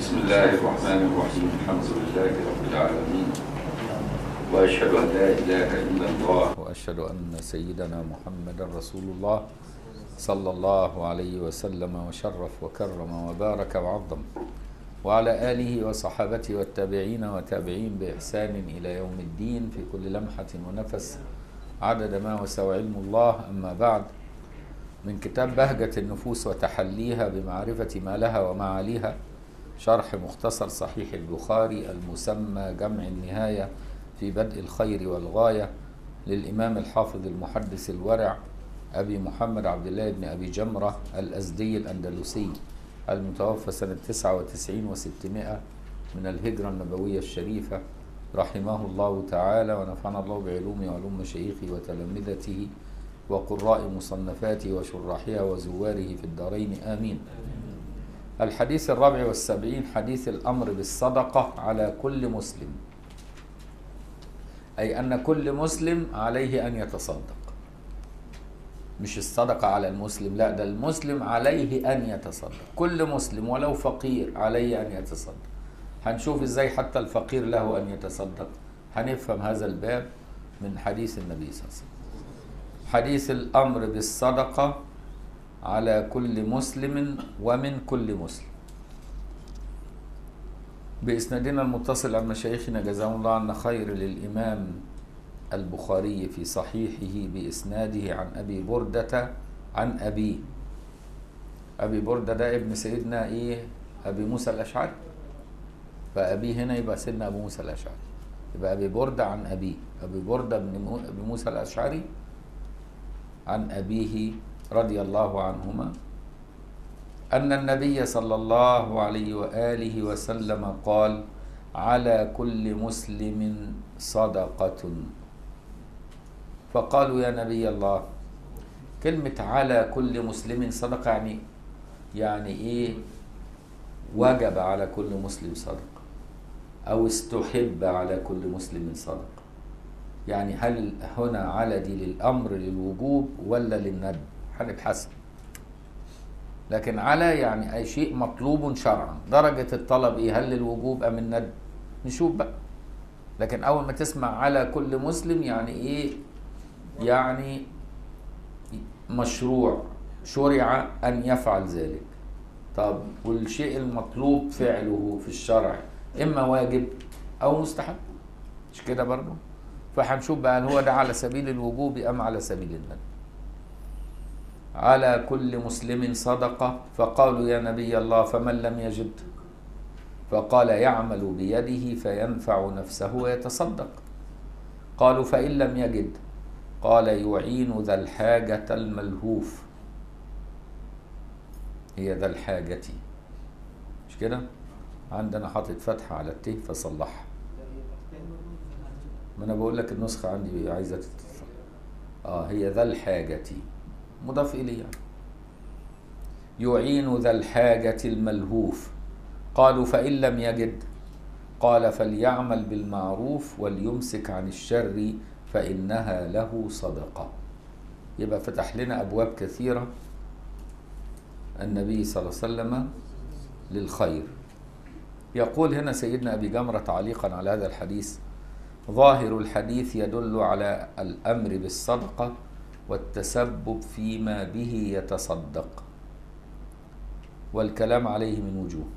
بسم الله الرحمن الرحيم الحمد لله رب العالمين وأشهد أن لا إله إلا الله وأشهد أن سيدنا محمد رسول الله صلى الله عليه وسلم وشرف وكرم وبارك وعظم وعلى آله وصحابته والتابعين وتابعين بإحسان إلى يوم الدين في كل لمحة ونفس عدد ما وسع علم الله أما بعد من كتاب بهجة النفوس وتحليها بمعرفة ما لها ومعاليها شرح مختصر صحيح البخاري المسمى جمع النهاية في بدء الخير والغاية للإمام الحافظ المحدث الورع أبي محمد عبد الله بن أبي جمرة الأزدي الأندلسي المتوفى سنة 99 و600 من الهجرة النبوية الشريفة رحمه الله تعالى ونفعنا الله بعلومه وعلوم مشايخه وتلامذته وقراء مصنفاته وشراحها وزواره في الدارين آمين الحديث الرابع والسبعين حديث الأمر بالصدقة على كل مسلم أي أن كل مسلم عليه أن يتصدق مش الصدقة على المسلم لا ده المسلم عليه أن يتصدق كل مسلم ولو فقير عليه أن يتصدق هنشوف إزاي حتى الفقير له أن يتصدق هنفهم هذا الباب من حديث النبي صلى الله عليه وسلم حديث الأمر بالصدقة على كل مسلم ومن كل مسلم بإسنادنا المتصل عن مشايخنا جزاهم الله عنا خير للإمام البخاري في صحيحه بإسناده عن أبي بردة عن أبيه أبي بردة ده ابن سيدنا إيه أبي موسى الأشعري فأبيه هنا يبقى سيدنا أبو موسى الأشعري يبقى أبي بردة عن أبيه أبي بردة بن أبي موسى الأشعري عن أبيه رضي الله عنهما أن النبي صلى الله عليه وآله وسلم قال على كل مسلم صدقة فقالوا يا نبي الله كلمة على كل مسلم صدقة يعني يعني إيه وجب على كل مسلم صدقة أو استحب على كل مسلم صدقة يعني هل هنا على دي للأمر للوجوب ولا للندب هنبحثها لكن على يعني أي شيء مطلوب شرعا درجة الطلب إيه هل للوجوب أم الندب نشوف بقى لكن أول ما تسمع على كل مسلم يعني إيه يعني مشروع شرع أن يفعل ذلك طب والشيء المطلوب فعله في الشرع إما واجب أو مستحب مش كده برضه فهنشوف بقى هل هو ده على سبيل الوجوب أم على سبيل الندب على كل مسلم صدقة فقالوا يا نبي الله فمن لم يجد فقال يعمل بيده فينفع نفسه ويتصدق قالوا فإن لم يجد قال يعين ذا الحاجة الملهوف هي ذا الحاجة مش كده عندنا حاطط فتحة على الت فصلحها ما انا بقول لك النسخة عندي عايزة تتصل اه هي ذا الحاجة مضاف إليه يعني. يعين ذا الحاجة الملهوف قالوا فإن لم يجد قال فليعمل بالمعروف وليمسك عن الشر فإنها له صدقة يبقى فتح لنا أبواب كثيرة النبي صلى الله عليه وسلم للخير يقول هنا سيدنا أبي جمرة تعليقا على هذا الحديث ظاهر الحديث يدل على الأمر بالصدقة والتسبب فيما به يتصدق والكلام عليه من وجوه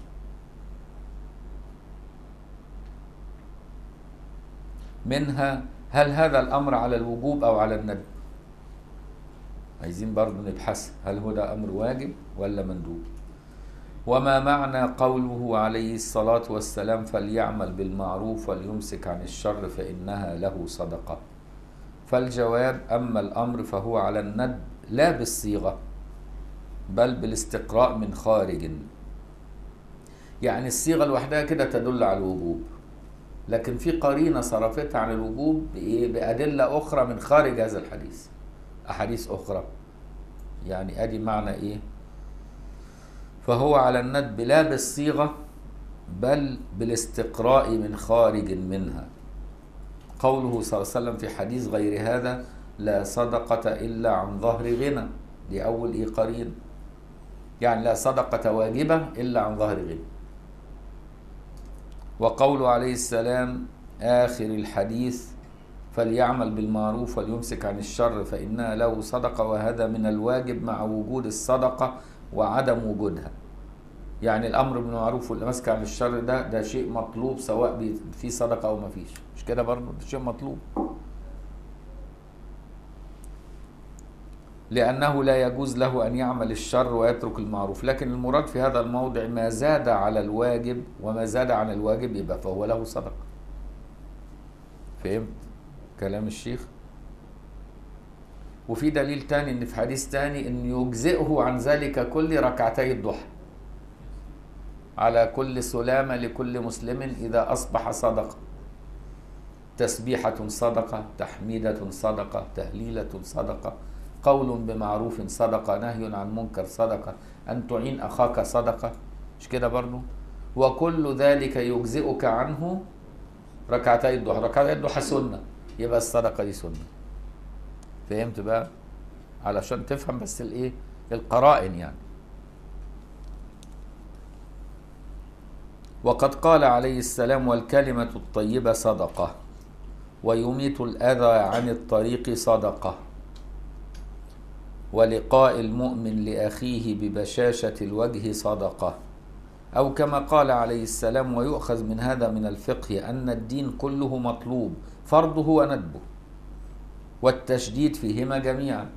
منها هل هذا الأمر على الوجوب أو على الندب عايزين برضو نبحث هل هو ده أمر واجب ولا مندوب وما معنى قوله عليه الصلاة والسلام فليعمل بالمعروف وليمسك عن الشر فإنها له صدقة فالجواب أما الأمر فهو على الندب لا بالصيغة بل بالاستقراء من خارج يعني الصيغة لوحدها كده تدل على الوجوب لكن في قرينة صرفتها عن الوجوب بإيه؟ بأدلة أخرى من خارج هذا الحديث أحاديث أخرى يعني أدي معنى إيه فهو على الندب لا بالصيغة بل بالاستقراء من خارج منها قوله صلى الله عليه وسلم في حديث غير هذا لا صدقة إلا عن ظهر غنى دي أول إيه قرين يعني لا صدقة واجبة إلا عن ظهر غنى وقوله عليه السلام آخر الحديث فليعمل بالمعروف وليمسك عن الشر فإنها له صدقة وهذا من الواجب مع وجود الصدقة وعدم وجودها يعني الأمر بالمعروف والمسك عن الشر ده ده شيء مطلوب سواء بي- في صدقة أو ما فيش مش كده برضه ده شيء مطلوب لأنه لا يجوز له أن يعمل الشر ويترك المعروف لكن المراد في هذا الموضع ما زاد على الواجب وما زاد عن الواجب يبقى فهو له صدقة فهمت كلام الشيخ وفي دليل تاني ان في حديث تاني ان يجزئه عن ذلك كل ركعتي الضحى على كل سلامة لكل مسلم إذا أصبح صدقة تسبيحة صدقة تحميدة صدقة تهليلة صدقة قول بمعروف صدقة نهي عن منكر صدقة أن تعين أخاك صدقة مش كده برضو وكل ذلك يجزئك عنه ركعتي الضحى ركعتي الضحى سنة يبقى الصدقة دي سنة فهمت بقى علشان تفهم بس الايه القرائن يعني وقد قال عليه السلام والكلمة الطيبة صدقة ويميت الأذى عن الطريق صدقة ولقاء المؤمن لأخيه ببشاشة الوجه صدقة أو كما قال عليه السلام ويؤخذ من هذا من الفقه أن الدين كله مطلوب فرضه وندبه والتشديد فيهما جميعا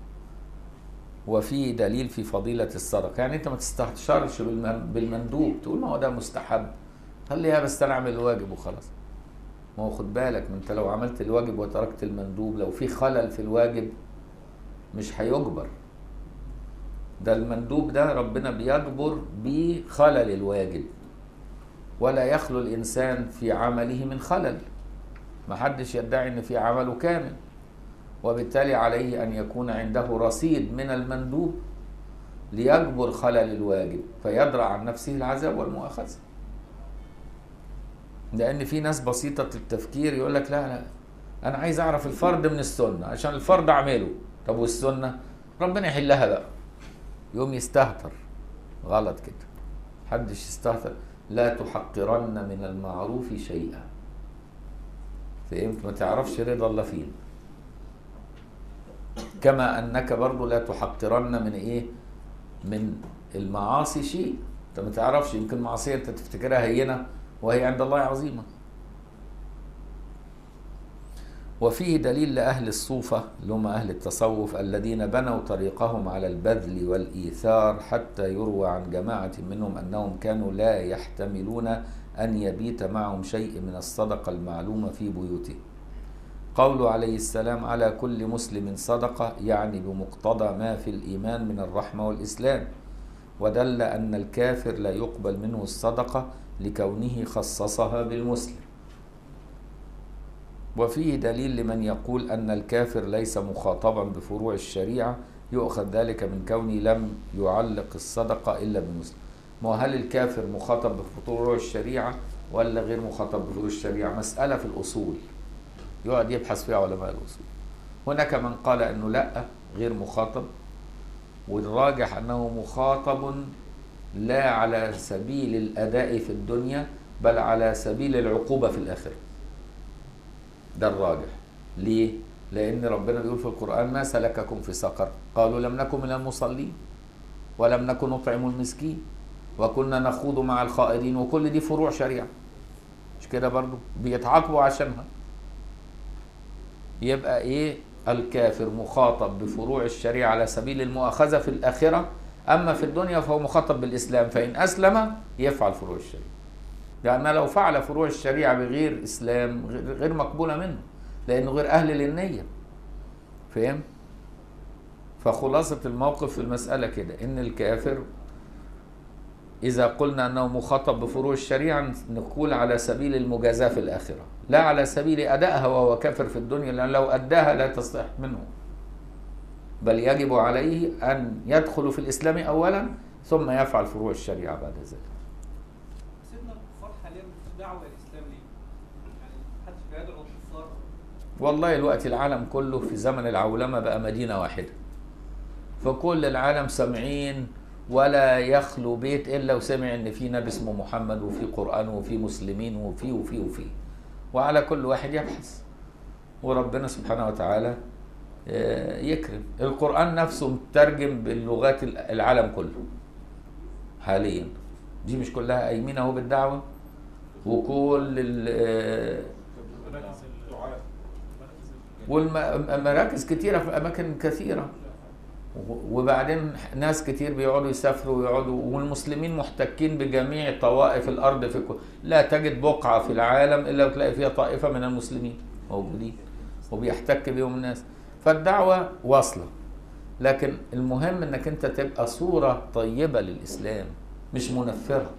وفي دليل في فضيلة الصدقة يعني أنت ما تستهترش بالمن- بالمندوب تقول ما هو ده مستحب خليها بس أنا أعمل الواجب وخلاص ما هو خد بالك ما أنت لو عملت الواجب وتركت المندوب لو في خلل في الواجب مش هيجبر ده المندوب ده ربنا بيجبر بخلل الواجب ولا يخلو الإنسان في عمله من خلل ما حدش يدعي ان في عمله كامل وبالتالي عليه ان يكون عنده رصيد من المندوب ليجبر خلل الواجب فيدرأ عن نفسه العذاب والمؤاخذة لان في ناس بسيطة التفكير يقول لك لا لا انا عايز اعرف الفرد من السنة عشان الفرد اعمله طب والسنة ربنا يحلها بقى يوم يستهتر غلط كده محدش يستهتر لا تحقرن من المعروف شيئا فهمت ما تعرفش رضا الله فين كما انك برضو لا تحقرن من ايه من المعاصي شيء انت ما تعرفش يمكن معصيه انت تفتكرها هينه وهي عند الله عظيمه وفيه دليل لأهل الصوفة اللي هم أهل التصوف الذين بنوا طريقهم على البذل والإيثار حتى يروى عن جماعة منهم أنهم كانوا لا يحتملون أن يبيت معهم شيء من الصدقة المعلومة في بيوتهم قوله عليه السلام على كل مسلم صدقة يعني بمقتضى ما في الإيمان من الرحمة والإسلام ودل أن الكافر لا يقبل منه الصدقة لكونه خصصها بالمسلم وفيه دليل لمن يقول أن الكافر ليس مخاطبا بفروع الشريعة يؤخذ ذلك من كونه لم يعلق الصدقة إلا بالمسلم ما هو هل الكافر مخاطب بفروع الشريعة ولا غير مخاطب بفروع الشريعة مسألة في الأصول يقعد يبحث فيها علماء الأصول هناك من قال أنه لا غير مخاطب والراجح أنه مخاطب لا على سبيل الأداء في الدنيا بل على سبيل العقوبة في الآخرة ده الراجح ليه؟ لأن ربنا بيقول في القرآن ما سلككم في سقر قالوا لم نكن من المصلين ولم نكن نطعم المسكين وكنا نخوض مع الخائضين وكل دي فروع شريعة مش كده برضو بيتعاقبوا عشانها يبقى ايه الكافر مخاطب بفروع الشريعة على سبيل المؤاخذة في الآخرة أما في الدنيا فهو مخاطب بالإسلام فإن أسلم يفعل فروع الشريعة لأن لو فعل فروع الشريعة بغير إسلام غير مقبولة منه لأنه غير أهل للنية فهم؟ فخلاصة الموقف في المسألة كده إن الكافر إذا قلنا أنه مخاطب بفروع الشريعة نقول على سبيل المجازاة في الآخرة لا على سبيل أدائها وهو كافر في الدنيا لأن لو أداها لا تصح منه بل يجب عليه أن يدخل في الإسلام أولا ثم يفعل فروع الشريعة بعد ذلك سيدنا الكفار حاليا في دعوه الاسلام ليه؟ يعني محدش بيدعو الكفار والله الوقت العالم كله في زمن العولمة بقى مدينة واحدة فكل العالم سامعين ولا يخلو بيت الا وسمع ان في نبي اسمه محمد وفي قران وفي مسلمين وفي وفي وفي وعلى كل واحد يبحث وربنا سبحانه وتعالى آه، يكرم القران نفسه مترجم باللغات العالم كله حاليا دي مش كلها ايمين اهو بالدعوه وكل ال- آه، والمراكز كتيرة في أماكن كثيرة وبعدين ناس كتير بيقعدوا يسافروا ويقعدوا والمسلمين محتكين بجميع طوائف الأرض في كل لا تجد بقعة في العالم إلا وتلاقي فيها طائفة من المسلمين موجودين وبيحتك بيهم الناس فالدعوة واصلة لكن المهم انك انت تبقى صورة طيبة للإسلام مش منفرة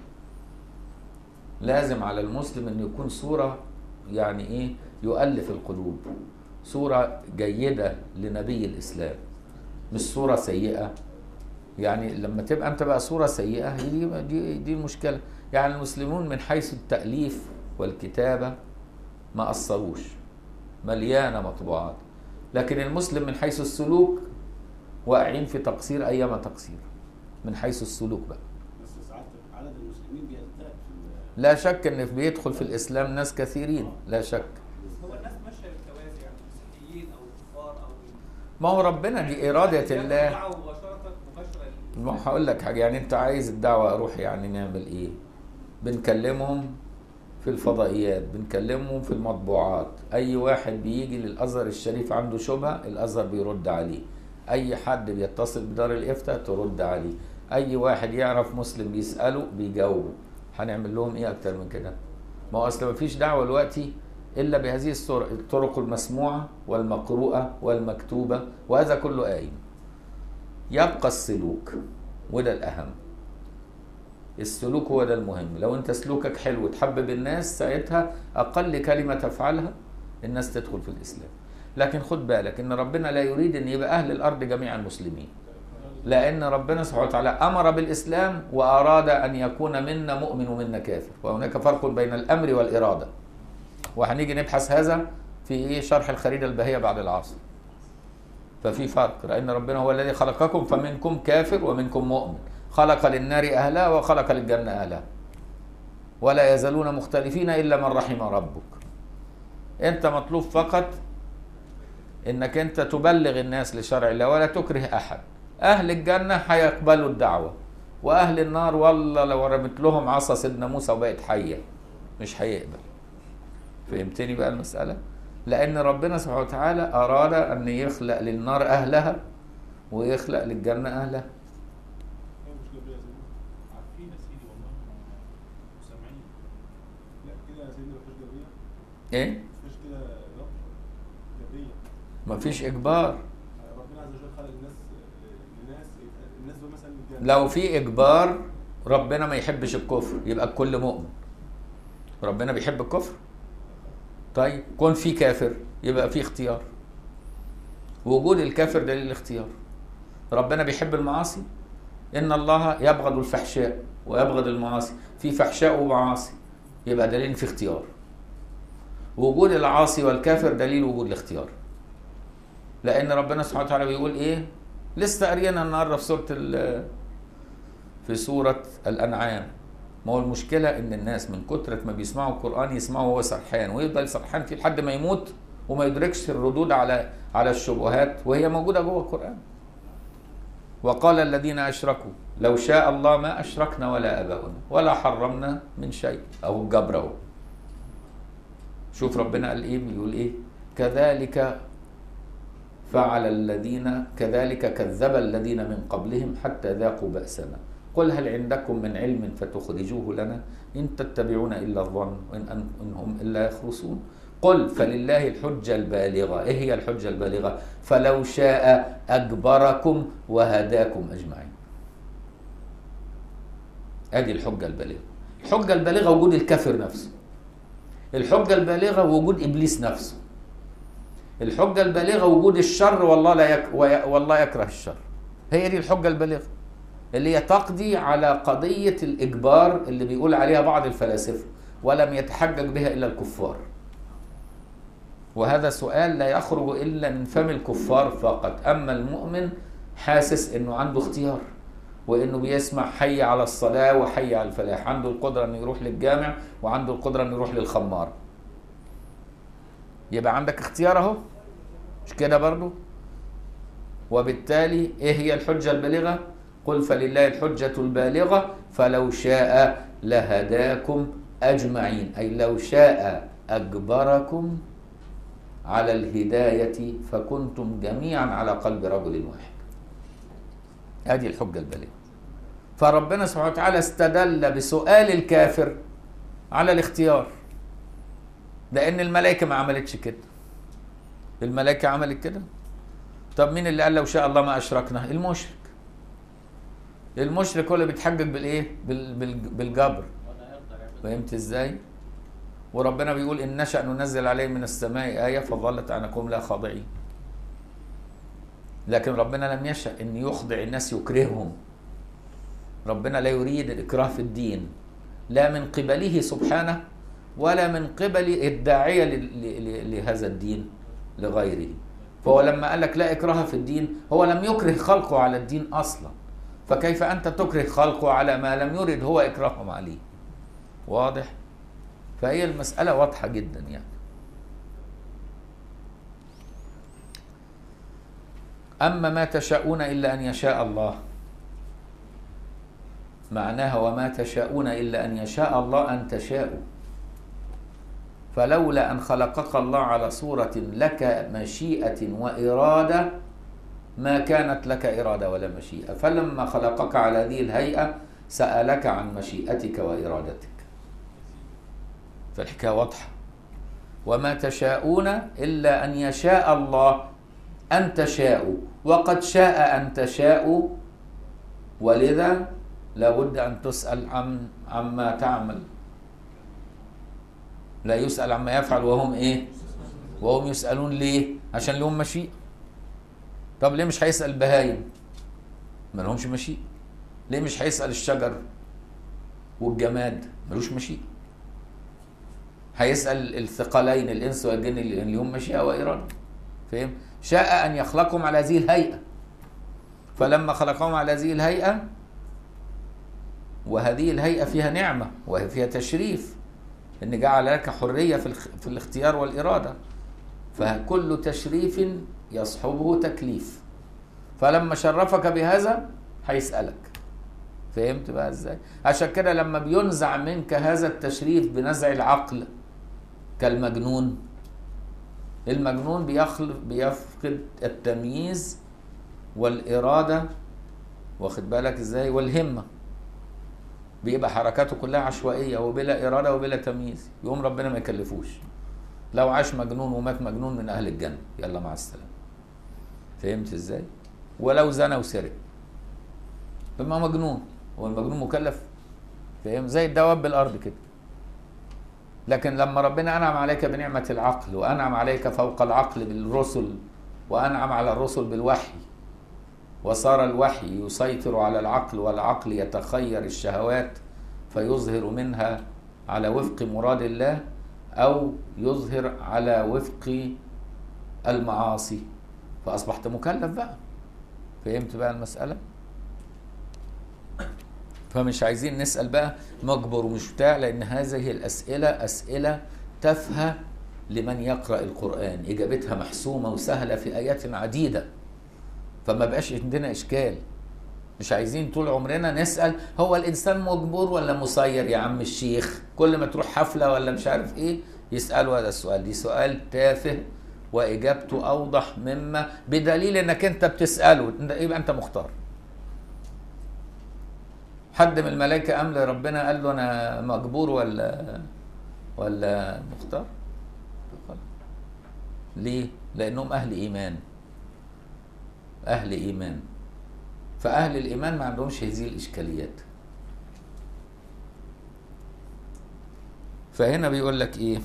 لازم على المسلم انه يكون صورة يعني ايه يؤلف القلوب صورة جيدة لنبي الإسلام مش صورة سيئة يعني لما تبقى أنت بقى صورة سيئة هي دي دي, دي المشكلة يعني المسلمون من حيث التأليف والكتابة ما قصروش مليانة مطبوعات لكن المسلم من حيث السلوك واقعين في تقصير أيما تقصير من حيث السلوك بقى بس ساعات عدد المسلمين بيزداد في ال- لا شك ان بيدخل في الاسلام ناس كثيرين لا شك هو الناس ماشيه بالتوازي يعني المسيحيين او الكفار او ما هو ربنا دي اراده الله الدعوه مباشره مباشره لل- ما هقول لك حاجه يعني انت عايز الدعوه اروح يعني نعمل ايه بنكلمهم في الفضائيات بنكلمهم في المطبوعات اي واحد بيجي للازهر الشريف عنده شبهه الازهر بيرد عليه اي حد بيتصل بدار الافتاء ترد عليه اي واحد يعرف مسلم يساله بيجاوبه هنعمل لهم ايه اكتر من كده ما هو اصل ما فيش دعوه دلوقتي الا بهذه الطرق الطرق المسموعه والمقروءه والمكتوبه وهذا كله قايم يبقى السلوك وده الأهم السلوك هو ده المهم لو انت سلوكك حلو تحبب الناس ساعتها أقل كلمة تفعلها الناس تدخل في الإسلام لكن خد بالك ان ربنا لا يريد ان يبقى أهل الأرض جميعا مسلمين لأن ربنا سبحانه وتعالى أمر بالإسلام وأراد أن يكون منا مؤمن ومنا كافر وهناك فرق بين الأمر والإرادة وهنيجي نبحث هذا في إيه شرح الخريدة البهية بعد العصر ففي فرق لأن ربنا هو الذي خلقكم فمنكم كافر ومنكم مؤمن خلق للنار أهلها وخلق للجنة أهلها ولا يزالون مختلفين إلا من رحم ربك أنت مطلوب فقط إنك أنت تبلغ الناس لشرع الله ولا تكره أحد أهل الجنة هيقبلوا الدعوة وأهل النار والله لو رمت لهم عصا سيدنا موسى وبقت حية مش هيقبل فهمتني بقى المسألة؟ لأن ربنا سبحانه وتعالى أراد أن يخلق للنار أهلها ويخلق للجنة أهلها هي مش جبرية يا سيدي عارفين يا سيدي والله وسامعين لا كده يا سيدي مفيش جبرية إيه؟ مفيش كده رب جبرية مفيش إجبار ربنا عز وجل خلق الناس لناس الناس دول مثلا الجنة لو في إجبار ربنا ما يحبش الكفر يبقى الكل مؤمن ربنا بيحب الكفر طيب كون في كافر يبقى في اختيار وجود الكافر دليل الاختيار ربنا بيحب المعاصي ان الله يبغض الفحشاء ويبغض المعاصي في فحشاء ومعاصي يبقى دليل في اختيار وجود العاصي والكافر دليل وجود الاختيار لان ربنا سبحانه وتعالى بيقول ايه لسه قارينا النهارده في سوره ال- في سوره الانعام ما هو المشكله ان الناس من كتره ما بيسمعوا القران يسمعوا وهو سرحان ويفضل سرحان فيه لحد ما يموت وما يدركش الردود على على الشبهات وهي موجوده جوه القران وقال الذين اشركوا لو شاء الله ما اشركنا ولا اباؤنا ولا حرمنا من شيء او الجبر اهو شوف ربنا قال ايه بيقول ايه كذلك فعل الذين كذلك كذب الذين من قبلهم حتى ذاقوا بأسنا قل هل عندكم من علم فتخرجوه لنا إن تتبعون إلا الظن وإن أن- إن هم إلا يخرصون قل فلله الحجة البالغة إيه هي الحجة البالغة فلو شاء أجبركم وهداكم أجمعين أدي الحجة البالغة الحجة البالغة وجود الكافر نفسه الحجة البالغة وجود إبليس نفسه الحجة البالغة وجود الشر والله لا يك وي- والله يكره الشر هي دي الحجة البالغة اللي هي تقضي على قضية الإجبار اللي بيقول عليها بعض الفلاسفة ولم يتحجج بها إلا الكفار وهذا سؤال لا يخرج إلا من فم الكفار فقط أما المؤمن حاسس أنه عنده اختيار وانه بيسمع حي على الصلاه وحي على الفلاح عنده القدره انه يروح للجامع وعنده القدره انه يروح للخمار يبقى عندك اختيار اهو مش كده برضو وبالتالي ايه هي الحجه البالغه قل فلله الحجه البالغه فلو شاء لهداكم اجمعين اي لو شاء اجبركم على الهدايه فكنتم جميعا على قلب رجل واحد هذه الحجه البالغه فربنا سبحانه وتعالى استدل بسؤال الكافر على الاختيار لان الملائكه ما عملتش كده الملائكه عملت كده طب مين اللي قال لو شاء الله ما اشركنا المشرك المشرك هو اللي بيتحجج بالايه بال بال بالجبر فهمت ازاي وربنا بيقول ان نشا ننزل عليه من السماء ايه فظلت عنكم لا خاضعين لكن ربنا لم يشا ان يخضع الناس يكرههم ربنا لا يريد الاكراه في الدين لا من قبله سبحانه ولا من قبل الداعيه ل- ل- لهذا الدين لغيره فهو لما قال لك لا اكراه في الدين هو لم يكره خلقه على الدين اصلا فكيف انت تكره خلقه على ما لم يرد هو اكراههم عليه واضح فهي المساله واضحه جدا يعني اما ما تشاءون الا ان يشاء الله معناها وما تشاءون الا ان يشاء الله ان تشاءوا فلولا ان خلقك الله على صوره لك مشيئه واراده ما كانت لك اراده ولا مشيئه فلما خلقك على هذه الهيئه سالك عن مشيئتك وارادتك فالحكايه واضحه وما تشاءون الا ان يشاء الله ان تشاءوا وقد شاء ان تشاءوا ولذا لابد ان تسال عن عما تعمل لا يسال عما يفعل وهم ايه وهم يسالون ليه عشان لهم مشيئه طب ليه مش هيسال البهايم ما لهمش مشيئه ليه مش هيسال الشجر والجماد ملوش مشيئه هيسال الثقلين الانس والجن اللي لهم مشيئه واراده فاهم شاء ان يخلقهم على هذه الهيئه فلما خلقهم على هذه الهيئه وهذه الهيئه فيها نعمه وفيها تشريف ان جعل لك حريه في الخ- في الاختيار والاراده فكل تشريف يصحبه تكليف فلما شرفك بهذا هيسالك فهمت بقى ازاي عشان كده لما بينزع منك هذا التشريف بنزع العقل كالمجنون المجنون بيخل بيفقد التمييز والاراده واخد بالك ازاي والهمه بيبقى حركاته كلها عشوائيه وبلا اراده وبلا تمييز يقوم ربنا ما يكلفوش لو عاش مجنون ومات مجنون من اهل الجنه يلا مع السلامه فهمت ازاي ولو زنى وسرق فما مجنون هو المجنون مكلف فاهم زي الدواب بالارض كده لكن لما ربنا انعم عليك بنعمه العقل وانعم عليك فوق العقل بالرسل وانعم على الرسل بالوحي وصار الوحي يسيطر على العقل والعقل يتخير الشهوات فيظهر منها على وفق مراد الله او يظهر على وفق المعاصي فاصبحت مكلف بقى فهمت بقى المساله فمش عايزين نسال بقى مجبر ومش بتاع لان هذه الاسئله اسئله تافهه لمن يقرا القران اجابتها محسومه وسهله في ايات عديده فما بقاش عندنا اشكال مش عايزين طول عمرنا نسال هو الانسان مجبور ولا مسير يا عم الشيخ كل ما تروح حفله ولا مش عارف ايه يسالوا هذا السؤال دي سؤال تافه واجابته اوضح مما بدليل انك انت بتساله يبقى انت مختار حد من الملائكه امل ربنا قال له انا مجبور ولا ولا مختار ليه لانهم اهل ايمان اهل ايمان فاهل الايمان ما عندهمش هذه الاشكاليات فهنا بيقول لك ايه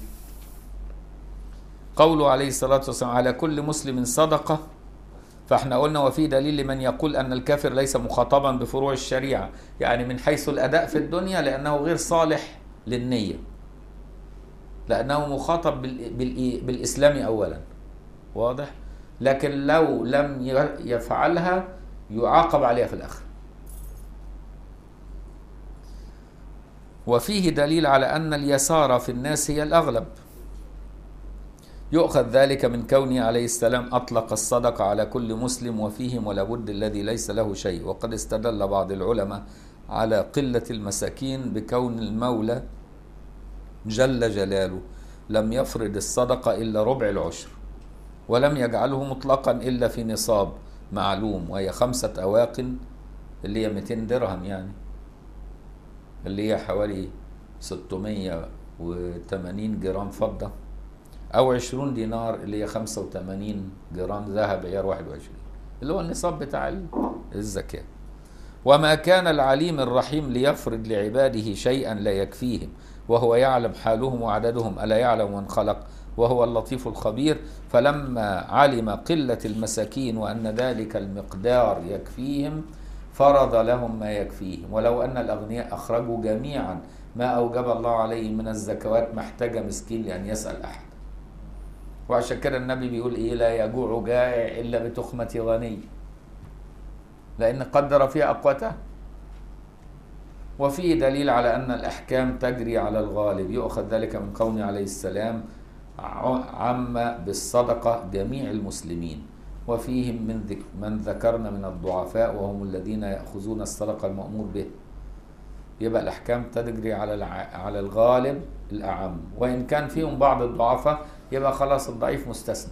قوله عليه الصلاه والسلام على كل مسلم صدقه فاحنا قلنا وفي دليل لمن يقول ان الكافر ليس مخاطبا بفروع الشريعه يعني من حيث الاداء في الدنيا لانه غير صالح للنيه لانه مخاطب بال- بال- بالاسلام اولا واضح لكن لو لم ي- يفعلها يعاقب عليها في الاخره وفيه دليل على أن اليسار في الناس هي الأغلب يؤخذ ذلك من كونه عليه السلام أطلق الصدقة على كل مسلم وفيهم ولا بد الذي ليس له شيء وقد استدل بعض العلماء على قلة المساكين بكون المولى جل جلاله لم يفرض الصدقة إلا ربع العشر ولم يجعله مطلقا إلا في نصاب معلوم وهي خمسة أواق اللي هي 200 درهم يعني اللي هي حوالي 680 جرام فضة أو 20 دينار اللي هي 85 جرام ذهب عيار 21 اللي هو النصاب بتاع ال- الزكاة وما كان العليم الرحيم ليفرض لعباده شيئا لا يكفيهم وهو يعلم حالهم وعددهم ألا يعلم من خلق وهو اللطيف الخبير فلما علم قلة المساكين وأن ذلك المقدار يكفيهم فرض لهم ما يكفيهم ولو أن الأغنياء أخرجوا جميعا ما أوجب الله عليهم من الزكوات ما احتاج مسكين لأن يسأل أحد وعشان كده النبي بيقول إيه لا يجوع جائع إلا بتخمة غني لأن قدر فيها أقواتها وفيه دليل على أن الأحكام تجري على الغالب يؤخذ ذلك من قوله عليه السلام ع- عم بالصدقة جميع المسلمين وفيهم من, ذك من ذكرنا من الضعفاء وهم الذين يأخذون الصدقة المأمور به يبقى الأحكام تجري على الع... على الغالب الأعم وإن كان فيهم بعض الضعفاء يبقى خلاص الضعيف مستثنى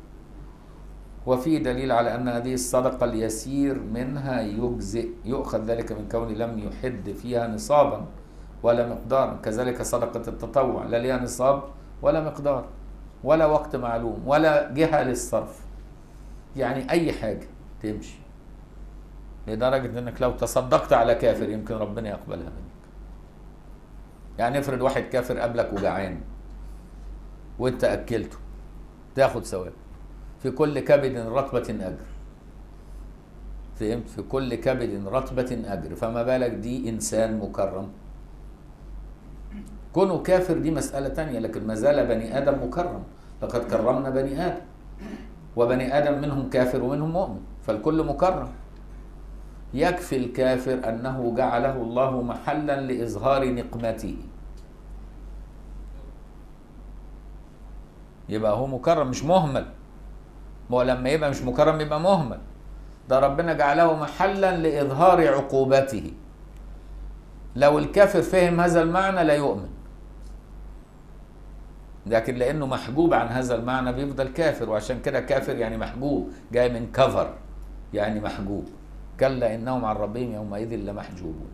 وفي دليل على أن هذه الصدقة اليسير منها يجزئ يؤخذ ذلك من كون لم يحد فيها نصابا ولا مقدارا كذلك صدقة التطوع لا ليها نصاب ولا مقدار ولا وقت معلوم ولا جهة للصرف يعني أي حاجة تمشي لدرجة أنك لو تصدقت على كافر يمكن ربنا يقبلها منك يعني افرض واحد كافر قبلك وجعان وانت أكلته تاخد ثواب في كل كبد رطبة أجر فهمت في كل كبد رطبة أجر فما بالك دي إنسان مكرم كونه كافر دي مسألة تانية لكن ما زال بني آدم مكرم لقد كرمنا بني آدم وبني آدم منهم كافر ومنهم مؤمن فالكل مكرم يكفي الكافر أنه جعله الله محلا لإظهار نقمته يبقى هو مكرم مش مهمل ما هو لما يبقى مش مكرم يبقى مهمل ده ربنا جعله محلا لإظهار عقوبته لو الكافر فهم هذا المعنى لا يؤمن لكن لأنه محجوب عن هذا المعنى بيفضل كافر وعشان كده كافر يعني محجوب جاي من كفر يعني محجوب كلا إنهم عن ربهم يومئذ لمحجوبون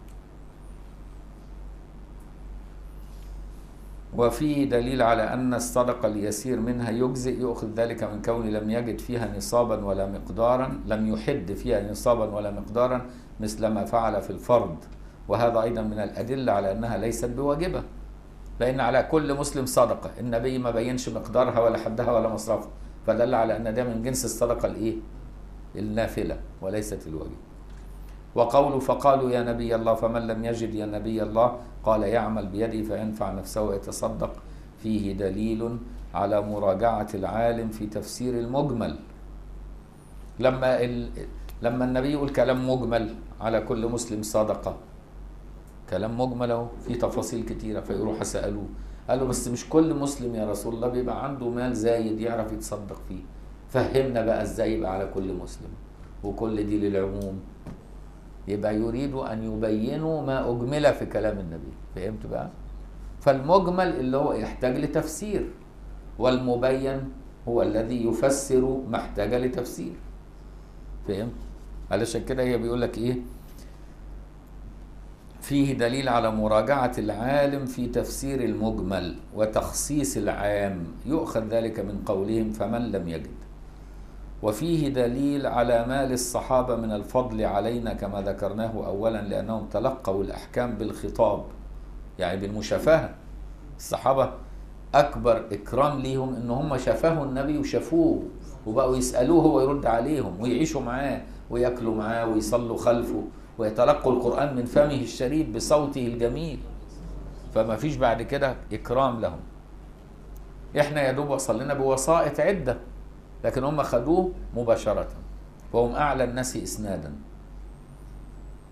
وفي دليل على أن الصدقة اليسير منها يجزئ يؤخذ ذلك من كون لم يجد فيها نصابا ولا مقدارا لم يحد فيها نصابا ولا مقدارا مثل ما فعل في الفرض وهذا أيضا من الأدلة على أنها ليست بواجبة لأن على كل مسلم صدقة النبي ما بينش مقدارها ولا حدها ولا مصرفها فدل على أن ده من جنس الصدقة الإيه؟ النافلة وليست الواجبة وقوله فقالوا يا نبي الله فمن لم يجد يا نبي الله قال يعمل بيده فينفع نفسه ويتصدق فيه دليل على مراجعة العالم في تفسير المجمل لما ال... لما النبي يقول كلام مجمل على كل مسلم صدقة كلام مجمل اهو في تفاصيل كتيرة فيروح سألوه قالوا بس مش كل مسلم يا رسول الله بيبقى عنده مال زايد يعرف يتصدق فيه فهمنا بقى ازاي يبقى على كل مسلم وكل دي للعموم يبقى يريد ان يبينوا ما اجمل في كلام النبي فهمت بقى فالمجمل اللي هو يحتاج لتفسير والمبين هو الذي يفسر ما احتاج لتفسير فهمت علشان كده هي بيقول لك ايه فيه دليل على مراجعة العالم في تفسير المجمل وتخصيص العام يؤخذ ذلك من قولهم فمن لم يجد وفيه دليل على ما للصحابة من الفضل علينا كما ذكرناه أولا لأنهم تلقوا الأحكام بالخطاب يعني بالمشافهة الصحابة أكبر إكرام ليهم إن هم شافهوا النبي وشافوه وبقوا يسألوه ويرد عليهم ويعيشوا معاه ويأكلوا معاه ويصلوا خلفه ويتلقوا القرآن من فمه الشريف بصوته الجميل فما فيش بعد كده إكرام لهم إحنا يا دوب وصلنا بوسائط عدة لكن هم خدوه مباشرة وهم أعلى الناس إسنادا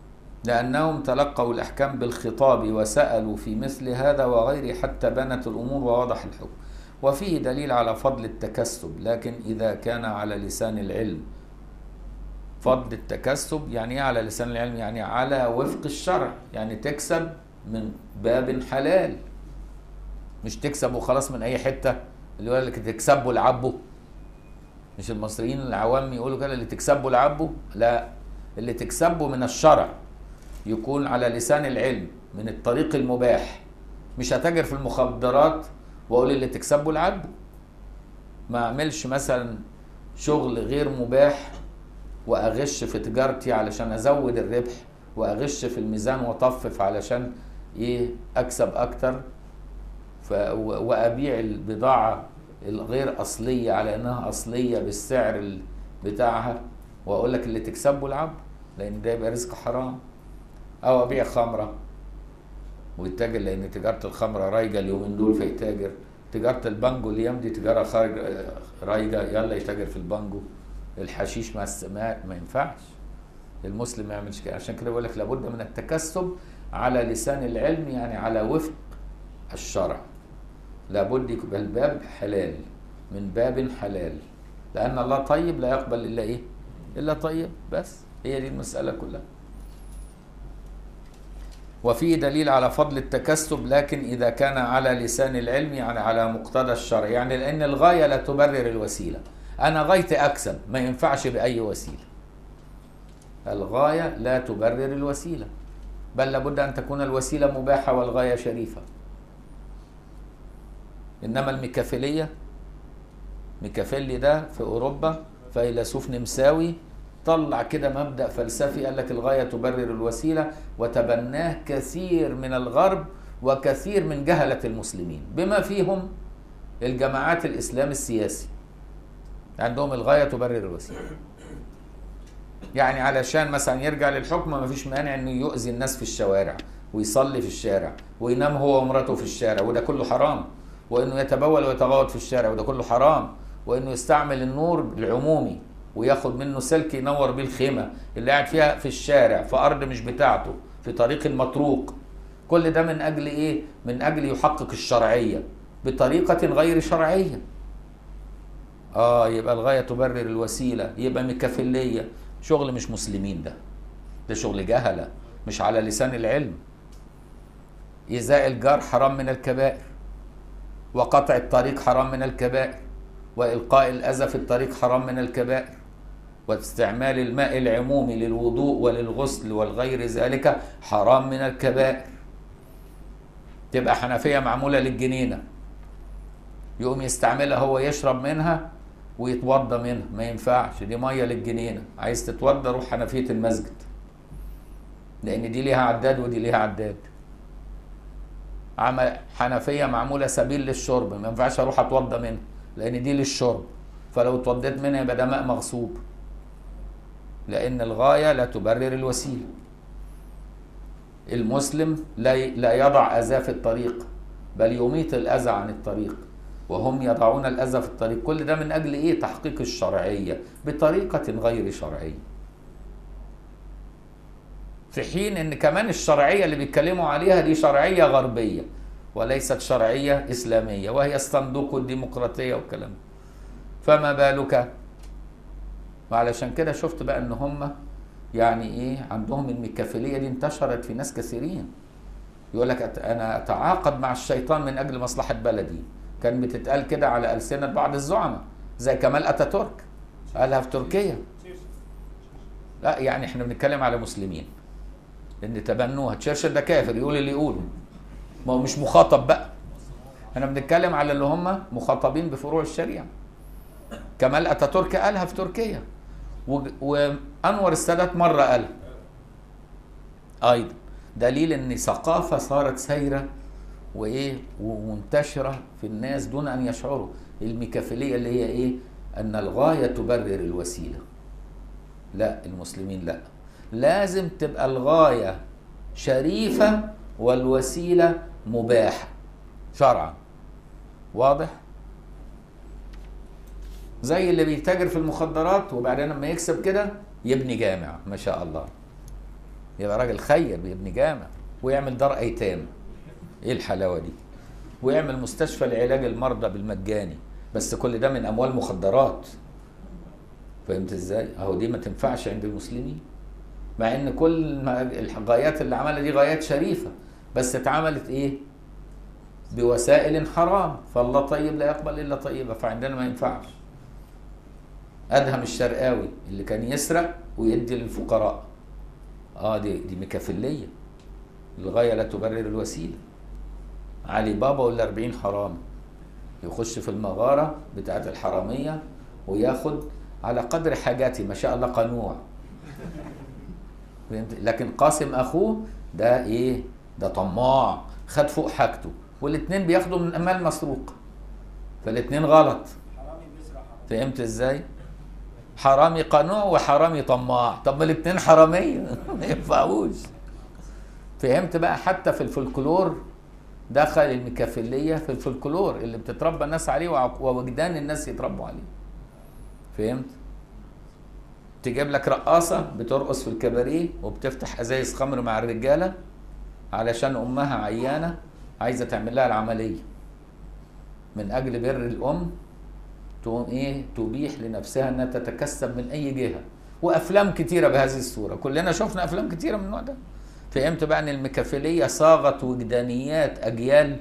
لأنهم تلقوا الأحكام بالخطاب وسألوا في مثل هذا وغيره حتى بنت الأمور ووضح الحكم وفيه دليل على فضل التكسب لكن إذا كان على لسان العلم فضل التكسب يعني ايه على لسان العلم يعني على وفق الشرع يعني تكسب من باب حلال مش تكسب وخلاص من اي حته اللي يقول لك تكسبه العبه مش المصريين العوام يقولوا كده اللي تكسبه العبه لا اللي تكسبه من الشرع يكون على لسان العلم من الطريق المباح مش هتاجر في المخدرات واقول اللي تكسبه العبه ما اعملش مثلا شغل غير مباح واغش في تجارتي علشان ازود الربح واغش في الميزان واطفف علشان ايه اكسب اكتر ف و- وابيع البضاعه الغير اصليه على انها اصليه بالسعر ال- بتاعها واقول لك اللي تكسبه العب لان ده يبقى رزق حرام او ابيع خمره ويتاجر لان تجاره الخمره رايجه اليومين دول فيتاجر تجاره البانجو الايام دي تجاره خارج رايجه يلا يتاجر في البانجو الحشيش مع السماء ما ينفعش المسلم ما يعملش كده عشان كده بقول لك لابد من التكسب على لسان العلم يعني على وفق الشرع لابد يبقى الباب حلال من باب حلال لان الله طيب لا يقبل الا ايه الا طيب بس هي دي المساله كلها وفيه دليل على فضل التكسب لكن إذا كان على لسان العلم يعني على مقتضى الشرع يعني لأن الغاية لا تبرر الوسيلة أنا غايتي أكسب ما ينفعش بأي وسيلة الغاية لا تبرر الوسيلة بل لابد أن تكون الوسيلة مباحة والغاية شريفة إنما الميكافيلية ميكافيلي ده في أوروبا فيلسوف نمساوي طلع كده مبدأ فلسفي قال لك الغاية تبرر الوسيلة وتبناه كثير من الغرب وكثير من جهلة المسلمين بما فيهم الجماعات الإسلام السياسي عندهم الغاية تبرر الوسيلة يعني علشان مثلا يرجع للحكم ما فيش مانع انه يؤذي الناس في الشوارع ويصلي في الشارع وينام هو ومراته في الشارع وده كله حرام وانه يتبول ويتغوط في الشارع وده كله حرام وانه يستعمل النور العمومي وياخد منه سلك ينور بيه الخيمه اللي قاعد فيها في الشارع في ارض مش بتاعته في طريق مطروق كل ده من اجل ايه من اجل يحقق الشرعيه بطريقه غير شرعيه اه يبقى الغايه تبرر الوسيله يبقى ميكافيليه شغل مش مسلمين ده ده شغل جهله مش على لسان العلم ايذاء الجار حرام من الكبائر وقطع الطريق حرام من الكبائر والقاء الاذى في الطريق حرام من الكبائر واستعمال الماء العمومي للوضوء وللغسل والغير ذلك حرام من الكبائر تبقى حنفيه معموله للجنينه يقوم يستعملها هو يشرب منها ويتوضى منها ما ينفعش دي ميه للجنينه عايز تتوضى روح حنفيه المسجد لان دي ليها عداد ودي ليها عداد عمل حنفيه معموله سبيل للشرب ما ينفعش اروح اتوضى منها لان دي للشرب فلو اتوضيت منها يبقى ده ماء مغصوب لان الغايه لا تبرر الوسيله المسلم لا لا يضع اذاه في الطريق بل يميط الاذى عن الطريق وهم يضعون الاذى في الطريق كل ده من اجل ايه تحقيق الشرعيه بطريقه غير شرعيه في حين ان كمان الشرعيه اللي بيتكلموا عليها دي شرعيه غربيه وليست شرعيه اسلاميه وهي الصندوق والديمقراطيه والكلام ده فما بالك وعلشان كده شفت بقى ان هم يعني ايه عندهم الميكافيليه دي انتشرت في ناس كثيرين يقول لك أت- انا اتعاقد مع الشيطان من اجل مصلحه بلدي كان بتتقال كده على السنه بعض الزعماء زي كمال اتاتورك قالها في تركيا لا يعني احنا بنتكلم على مسلمين ان تبنوها تشرشل ده كافر يقول اللي يقوله ما هو مش مخاطب بقى احنا بنتكلم على اللي هم مخاطبين بفروع الشريعه كمال اتاتورك قالها في تركيا وج- وانور السادات مره قالها ايضا دليل ان ثقافه صارت سايره وايه ومنتشره في الناس دون ان يشعروا الميكافيليه اللي هي ايه ان الغايه تبرر الوسيله لا المسلمين لا لازم تبقى الغايه شريفه والوسيله مباحه شرعا واضح زي اللي بيتاجر في المخدرات وبعدين لما يكسب كده يبني جامع ما شاء الله يبقى راجل خير بيبني جامع ويعمل دار ايتام ايه الحلاوه دي ويعمل مستشفى لعلاج المرضى بالمجاني بس كل ده من اموال مخدرات فهمت ازاي اهو دي ما تنفعش عند المسلمين مع ان كل ما الغايات اللي عملها دي غايات شريفه بس اتعملت ايه بوسائل حرام فالله طيب لا يقبل الا طيبه فعندنا ما ينفعش ادهم الشرقاوي اللي كان يسرق ويدي للفقراء اه دي دي ميكافيليه الغايه لا تبرر الوسيله علي بابا ولا 40 حرامي يخش في المغاره بتاعت الحراميه وياخد على قدر حاجاته ما شاء الله قنوع فهمت؟ لكن قاسم اخوه ده ايه ده طماع خد فوق حاجته والاثنين بياخدوا من امال مسروق فالاثنين غلط حرامي بيسرق حرام فهمت ازاي حرامي قنوع وحرامي طماع طب ما الاثنين حراميه ما ينفعوش فهمت بقى حتى في الفولكلور دخل الميكافيليه في الفولكلور اللي بتتربى الناس عليه وع- ووجدان الناس يتربوا عليه فهمت تجيب لك رقاصه بترقص في الكباريه وبتفتح ازايز خمر مع الرجاله علشان امها عيانه عايزه تعمل لها العمليه من اجل بر الام تقوم ايه تبيح لنفسها انها تتكسب من اي جهه وافلام كتيره بهذه الصوره كلنا شفنا افلام كتيره من النوع ده فهمت بقى ان الميكافيليه صاغت وجدانيات اجيال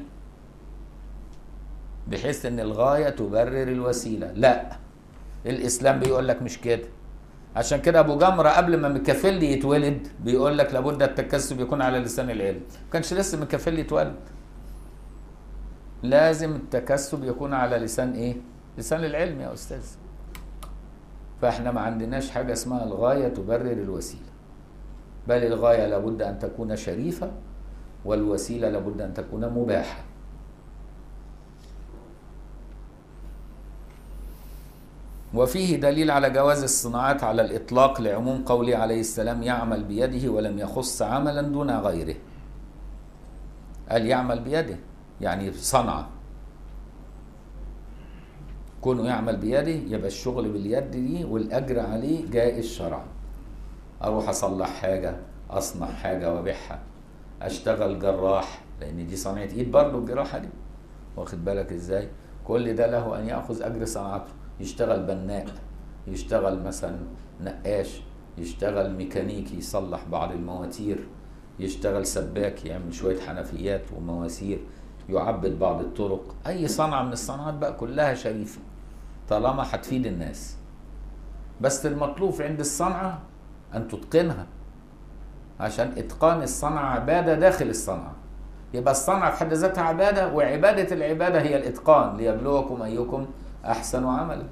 بحيث ان الغايه تبرر الوسيله لا الاسلام بيقول لك مش كده عشان كده ابو جمره قبل ما ميكافيلي يتولد بيقول لك لابد التكسب يكون على لسان العلم ما كانش لسه ميكافيلي يتولد لازم التكسب يكون على لسان ايه لسان العلم يا استاذ فاحنا ما عندناش حاجه اسمها الغايه تبرر الوسيله بل الغايه لابد ان تكون شريفه والوسيله لابد ان تكون مباحه وفيه دليل على جواز الصناعات على الإطلاق لعموم قوله عليه السلام يعمل بيده ولم يخص عملا دون غيره قال يعمل بيده يعني صنعة كونه يعمل بيده يبقى الشغل باليد دي والأجر عليه جائز شرعا أروح أصلح حاجة أصنع حاجة وأبيعها أشتغل جراح لأن دي صنعة إيد برضه الجراحة دي واخد بالك إزاي كل ده له أن يأخذ أجر صنعته يشتغل بناء يشتغل مثلا نقاش يشتغل ميكانيكي يصلح بعض المواتير يشتغل سباك يعمل شوية حنفيات ومواسير يعبد بعض الطرق أي صنعة من الصناعات بقى كلها شريفة طالما هتفيد الناس بس المطلوب عند الصنعة أن تتقنها عشان إتقان الصنعة عبادة داخل الصنعة يبقى الصنعة في حد ذاتها عبادة وعبادة العبادة هي الإتقان ليبلوكم أيكم أحسن عملا